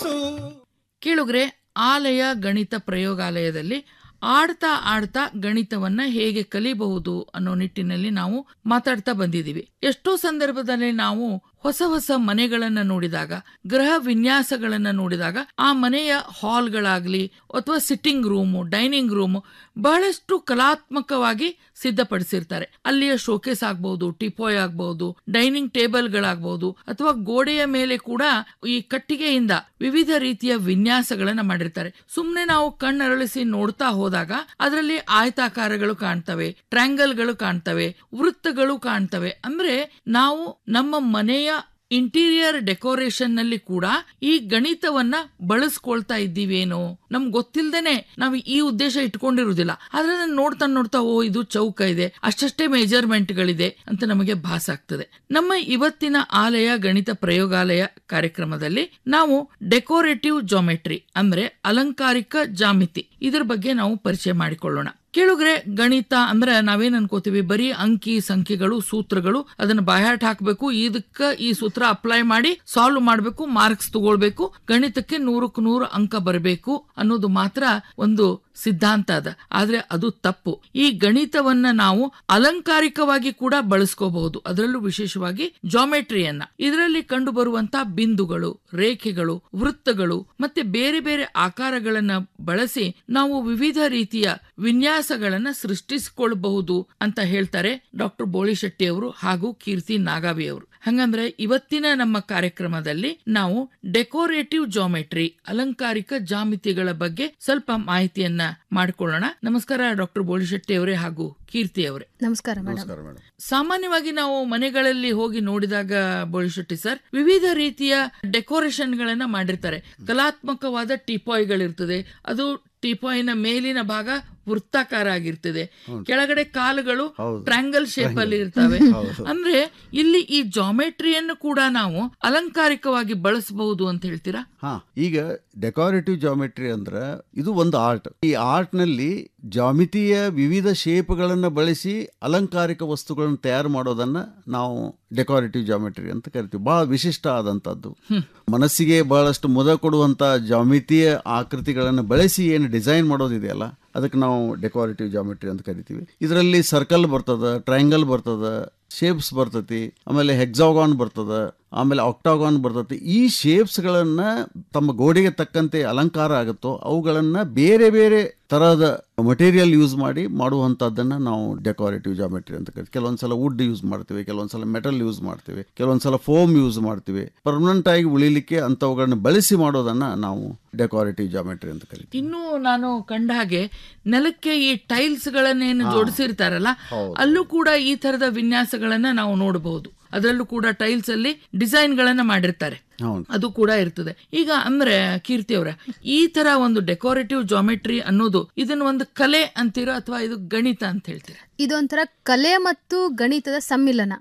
ಕನಸು ಕೇಳುಗ್ರೆ ಆಲಯ ಗಣಿತ ಪ್ರಯೋಗಾಲಯದಲ್ಲಿ ಆಡ್ತಾ ಆಡ್ತಾ ಗಣಿತವನ್ನ ಹೇಗೆ ಕಲಿಬಹುದು ಅನ್ನೋ ನಿಟ್ಟಿನಲ್ಲಿ ನಾವು ಮಾತಾಡ್ತಾ ಬಂದಿದ್ದೀವಿ ಎಷ್ಟೋ ಸಂದರ್ಭದಲ್ಲಿ ನಾವು ಹೊಸ ಹೊಸ ಮನೆಗಳನ್ನ ನೋಡಿದಾಗ ಗೃಹ ವಿನ್ಯಾಸಗಳನ್ನ ನೋಡಿದಾಗ ಆ ಮನೆಯ ಹಾಲ್ಗಳಾಗ್ಲಿ ಅಥವಾ ಸಿಟ್ಟಿಂಗ್ ರೂಮು ಡೈನಿಂಗ್ ರೂಮು ಬಹಳಷ್ಟು ಕಲಾತ್ಮಕವಾಗಿ ಸಿದ್ಧಪಡಿಸಿರ್ತಾರೆ ಅಲ್ಲಿಯ ಶೋಕೇಸ್ ಆಗ್ಬಹುದು ಟಿಪೋಯ್ ಆಗ್ಬಹುದು ಡೈನಿಂಗ್ ಟೇಬಲ್ಗಳಾಗಬಹುದು ಅಥವಾ ಗೋಡೆಯ ಮೇಲೆ ಕೂಡ ಈ ಕಟ್ಟಿಗೆಯಿಂದ ವಿವಿಧ ರೀತಿಯ ವಿನ್ಯಾಸಗಳನ್ನ ಮಾಡಿರ್ತಾರೆ ಸುಮ್ಮನೆ ನಾವು ಕಣ್ಣರಳಿಸಿ ನೋಡ್ತಾ ಹೋದಾಗ ಅದರಲ್ಲಿ ಆಯತಾಕಾರಗಳು ಕಾಣ್ತವೆ ಟ್ರ್ಯಾಂಗಲ್ಗಳು ಕಾಣ್ತವೆ ವೃತ್ತಗಳು ಕಾಣ್ತವೆ ಅಂದ್ರೆ ನಾವು ನಮ್ಮ ಮನೆಯ ಇಂಟೀರಿಯರ್ ಡೆಕೋರೇಷನ್ ನಲ್ಲಿ ಕೂಡ ಈ ಗಣಿತವನ್ನ ಬಳಸ್ಕೊಳ್ತಾ ಇದ್ದೀವೇನೋ ನಮ್ಗೆ ಗೊತ್ತಿಲ್ದೇನೆ ನಾವು ಈ ಉದ್ದೇಶ ಇಟ್ಕೊಂಡಿರುವುದಿಲ್ಲ ಆದ್ರೆ ಅದನ್ನ ನೋಡ್ತಾ ನೋಡ್ತಾ ಓ ಇದು ಚೌಕ ಇದೆ ಅಷ್ಟಷ್ಟೇ ಮೆಜರ್ಮೆಂಟ್ ಗಳಿದೆ ಅಂತ ನಮಗೆ ಭಾಸ ಆಗ್ತದೆ ನಮ್ಮ ಇವತ್ತಿನ ಆಲಯ ಗಣಿತ ಪ್ರಯೋಗಾಲಯ ಕಾರ್ಯಕ್ರಮದಲ್ಲಿ ನಾವು ಡೆಕೋರೇಟಿವ್ ಜಾಮೆಟ್ರಿ ಅಂದ್ರೆ ಅಲಂಕಾರಿಕ ಜಾಮಿತಿ ಇದ್ರ ಬಗ್ಗೆ ನಾವು ಪರಿಚಯ ಮಾಡಿಕೊಳ್ಳೋಣ ಕೇಳುಗ್ರೆ ಗಣಿತ ಅಂದ್ರೆ ನಾವೇನ್ ಅನ್ಕೋತೀವಿ ಬರೀ ಅಂಕಿ ಸಂಖ್ಯೆಗಳು ಸೂತ್ರಗಳು ಅದನ್ನ ಬಾಯಾಟ ಹಾಕ್ಬೇಕು ಇದಕ್ಕ ಈ ಸೂತ್ರ ಅಪ್ಲೈ ಮಾಡಿ ಸಾಲ್ವ್ ಮಾಡ್ಬೇಕು ಮಾರ್ಕ್ಸ್ ತಗೊಳ್ಬೇಕು ಗಣಿತಕ್ಕೆ ನೂರಕ್ಕೆ ನೂರು ಅಂಕ ಬರಬೇಕು ಅನ್ನೋದು ಮಾತ್ರ ಒಂದು ಸಿದ್ಧಾಂತ ಅದ ಆದ್ರೆ ಅದು ತಪ್ಪು ಈ ಗಣಿತವನ್ನ ನಾವು ಅಲಂಕಾರಿಕವಾಗಿ ಕೂಡ ಬಳಸ್ಕೋಬಹುದು ಅದರಲ್ಲೂ ವಿಶೇಷವಾಗಿ ಜಾಮೆಟ್ರಿಯನ್ನ ಇದರಲ್ಲಿ ಕಂಡು ಬರುವಂತಹ ಬಿಂದುಗಳು ರೇಖೆಗಳು ವೃತ್ತಗಳು ಮತ್ತೆ ಬೇರೆ ಬೇರೆ ಆಕಾರಗಳನ್ನ ಬಳಸಿ ನಾವು ವಿವಿಧ ರೀತಿಯ ವಿನ್ಯಾಸಗಳನ್ನ ಸೃಷ್ಟಿಸಿಕೊಳ್ಳಬಹುದು ಅಂತ ಹೇಳ್ತಾರೆ ಡಾಕ್ಟರ್ ಬೋಳಿಶೆಟ್ಟಿ ಅವರು ಹಾಗೂ ಕೀರ್ತಿ ನಾಗಾವಿ ಅವರು ಹಂಗಂದ್ರೆ ಇವತ್ತಿನ ನಮ್ಮ ಕಾರ್ಯಕ್ರಮದಲ್ಲಿ ನಾವು ಡೆಕೋರೇಟಿವ್ ಜಾಮೆಟ್ರಿ ಅಲಂಕಾರಿಕ ಜಾಮಿತಿಗಳ ಬಗ್ಗೆ ಸ್ವಲ್ಪ ಮಾಹಿತಿಯನ್ನ ಮಾಡಿಕೊಳ್ಳೋಣ ನಮಸ್ಕಾರ ಡಾಕ್ಟರ್ ಬೋಳಿಶೆಟ್ಟಿ ಅವರೇ ಹಾಗೂ ಕೀರ್ತಿ ಅವರೇ ನಮಸ್ಕಾರ ಮೇಡಮ್ ನಮಸ್ಕಾರ ಮೇಡಮ್ ಸಾಮಾನ್ಯವಾಗಿ ನಾವು ಮನೆಗಳಲ್ಲಿ ಹೋಗಿ ನೋಡಿದಾಗ ಬೋಳಿಶೆಟ್ಟಿ ಸರ್ ವಿವಿಧ ರೀತಿಯ ಡೆಕೋರೇಷನ್ ಗಳನ್ನ ಮಾಡಿರ್ತಾರೆ ಕಲಾತ್ಮಕವಾದ ಟೀಪಾಯ್ಗಳಿರ್ತದೆ ಅದು ಟೀಪಾಯಿನ ಮೇಲಿನ ಭಾಗ ವೃತ್ತಾಕಾರ ಆಗಿರ್ತದೆ ಕೆಳಗಡೆ ಕಾಲುಗಳು ಹೌದು. ಟ್ರ್ಯಾಂಗಲ್ ಶೇಪ್ ಅಲ್ಲಿ ಇರ್ತವೆ ಹೌದು. ಅಂದ್ರೆ ಇಲ್ಲಿ ಈ ಜಾಮೆಟ್ರಿಯನ್ನು ಕೂಡ ನಾವು ಅಲಂಕಾರಿಕವಾಗಿ ಬಳಸಬಹುದು ಅಂತ ಹೇಳ್ತೀರಾ ಹಾ ಈಗ ಡೆಕೋರೇಟಿವ್ ಜಾಮೆಟ್ರಿ ಅಂದ್ರೆ ಇದು ಒಂದು ಆರ್ಟ್ ಈ ಆರ್ಟ್ ನಲ್ಲಿ ಜಾಮಿತಿಯ ವಿವಿಧ ಶೇಪ್ಗಳನ್ನ ಬಳಸಿ ಅಲಂಕಾರಿಕ ವಸ್ತುಗಳನ್ನು ತಯಾರು ಮಾಡೋದನ್ನ ನಾವು ಡೆಕೋರೇಟಿವ್ ಜಾಮೆಟ್ರಿ ಅಂತ ಕರಿತೀವಿ ಬಹಳ ವಿಶಿಷ್ಟ ಆದಂತದ್ದು ಮನಸ್ಸಿಗೆ ಬಹಳಷ್ಟು ಮುದ ಕೊಡುವಂತ ಜಾಮಿತಿಯ ಆಕೃತಿಗಳನ್ನು ಬಳಸಿ ಏನು ಡಿಸೈನ್ ಮಾಡೋದಿದೆಯಲ್ಲ ಅದಕ್ಕೆ ನಾವು ಡೆಕೋರೇಟಿವ್ ಜಾಮೆಟ್ರಿ ಅಂತ ಕರಿತೀವಿ ಇದರಲ್ಲಿ ಸರ್ಕಲ್ ಬರ್ತದ ಟ್ರಯಾಂಗಲ್ ಬರ್ತದ ಶೇಪ್ಸ್ ಬರ್ತತಿ ಆಮೇಲೆ ಹೆಕ್ಸಾಗಾನ್ ಬರ್ತದ ಆಮೇಲೆ ಆಕ್ಟಾಗಾನ್ ಬರ್ತತಿ ಈ ಶೇಪ್ಸ್ಗಳನ್ನ ತಮ್ಮ ಗೋಡೆಗೆ ತಕ್ಕಂತೆ ಅಲಂಕಾರ ಆಗುತ್ತೋ ಅವುಗಳನ್ನ ಬೇರೆ ಬೇರೆ ತರಹದ ಮಟೀರಿಯಲ್ ಯೂಸ್ ಮಾಡಿ ಮಾಡುವಂತದ್ದನ್ನ ನಾವು ಡೆಕೋರೇಟಿವ್ ಜಾಮೆಟ್ರಿ ಅಂತ ಕರಿತೀವಿ ಕೆಲವೊಂದ್ಸಲ ವುಡ್ ಯೂಸ್ ಮಾಡ್ತೀವಿ ಕೆಲವೊಂದ್ಸಲ ಮೆಟಲ್ ಯೂಸ್ ಮಾಡ್ತೀವಿ ಕೆಲವೊಂದ್ಸಲ ಫೋಮ್ ಯೂಸ್ ಮಾಡ್ತೀವಿ ಪರ್ಮನೆಂಟ್ ಆಗಿ ಉಳಿಲಿಕ್ಕೆ ಅಂತವುಗಳನ್ನ ಬಳಸಿ ಮಾಡೋದನ್ನ ನಾವು ಡೆಕೋರೇಟಿವ್ ಜಾಮೆಟ್ರಿ ಅಂತ ಕರಿತೀವಿ ಇನ್ನು ನಾನು ಕಂಡ ಹಾಗೆ ನೆಲಕ್ಕೆ ಈ ಟೈಲ್ಸ್ ಗಳನ್ನೇನು ಜೋಡಿಸಿರ್ತಾರಲ್ಲ ಅಲ್ಲೂ ಕೂಡ ಈ ತರದ ವಿನ್ಯಾಸಗಳನ್ನ ನಾವು ನೋಡಬಹುದು ಅದರಲ್ಲೂ ಕೂಡ ಟೈಲ್ಸ್ ಅಲ್ಲಿ ಡಿಸೈನ್ ಗಳನ್ನ ಮಾಡಿರ್ತಾರೆ ಹೌದು ಅದು ಕೂಡ ಇರ್ತದೆ ಈಗ ಅಂದ್ರೆ ಕೀರ್ತಿ ಅವರ ಈ ತರ ಒಂದು ಡೆಕೋರೇಟಿವ್ ಜಾಮೆಟ್ರಿ ಅನ್ನೋದು ಇದನ್ನ ಒಂದು ಕಲೆ ಅಂತೀರಾ ಅಥವಾ ಇದು ಗಣಿತ ಅಂತ ಹೇಳ್ತೀರಾ ಇದೊಂಥರ ಕಲೆ ಮತ್ತು ಗಣಿತದ ಸಮ್ಮಿಲನ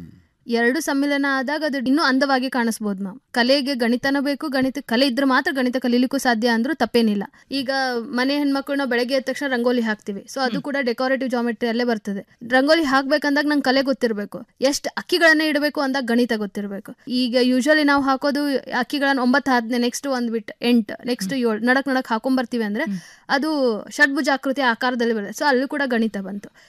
ಎರಡು ಸಮ್ಮಿಲನ ಆದಾಗ ಅದು ಇನ್ನೂ ಅಂದವಾಗಿ ಕಾಣಿಸ್ಬೋದು ಮ್ಯಾಮ್ ಕಲೆಗೆ ಗಣಿತನ ಬೇಕು ಗಣಿತ ಕಲೆ ಇದ್ರೆ ಮಾತ್ರ ಗಣಿತ ಕಲೀಲಿಕ್ಕೂ ಸಾಧ್ಯ ಅಂದ್ರೂ ತಪ್ಪೇನಿಲ್ಲ ಈಗ ಮನೆ ಹೆಣ್ಮಕ್ಳು ನಾವು ಬೆಳಗ್ಗೆ ಎದ್ದ ತಕ್ಷಣ ರಂಗೋಲಿ ಹಾಕ್ತಿವಿ ಸೊ ಅದು ಕೂಡ ಡೆಕೋರೇಟಿವ್ ಜಾಮೆಟ್ರಿ ಅಲ್ಲೇ ಬರ್ತದೆ ರಂಗೋಲಿ ಹಾಕ್ಬೇಕಂದಾಗ ನಂಗೆ ಕಲೆ ಗೊತ್ತಿರಬೇಕು ಎಷ್ಟು ಅಕ್ಕಿಗಳನ್ನ ಇಡಬೇಕು ಅಂದಾಗ ಗಣಿತ ಗೊತ್ತಿರಬೇಕು ಈಗ ಯೂಶಲಿ ನಾವು ಹಾಕೋದು ಅಕ್ಕಿಗಳನ್ನ ಒಂಬತ್ತು ಹದಿನೈದು ನೆಕ್ಸ್ಟ್ ಒಂದ್ ಬಿಟ್ಟು ಎಂಟು ನೆಕ್ಸ್ಟ್ ಏಳು ನಡಕ್ ನಡಕ್ ಹಾಕೊಂಡ್ ಬರ್ತೀವಿ ಅಂದ್ರೆ ಅದು ಷಡ್ಭುಜಾಕೃತಿ ಆಕಾರದಲ್ಲಿ ಬರುತ್ತೆ ಸೊ ಅಲ್ಲೂ ಕೂಡ ಗಣಿತ ಬಂತು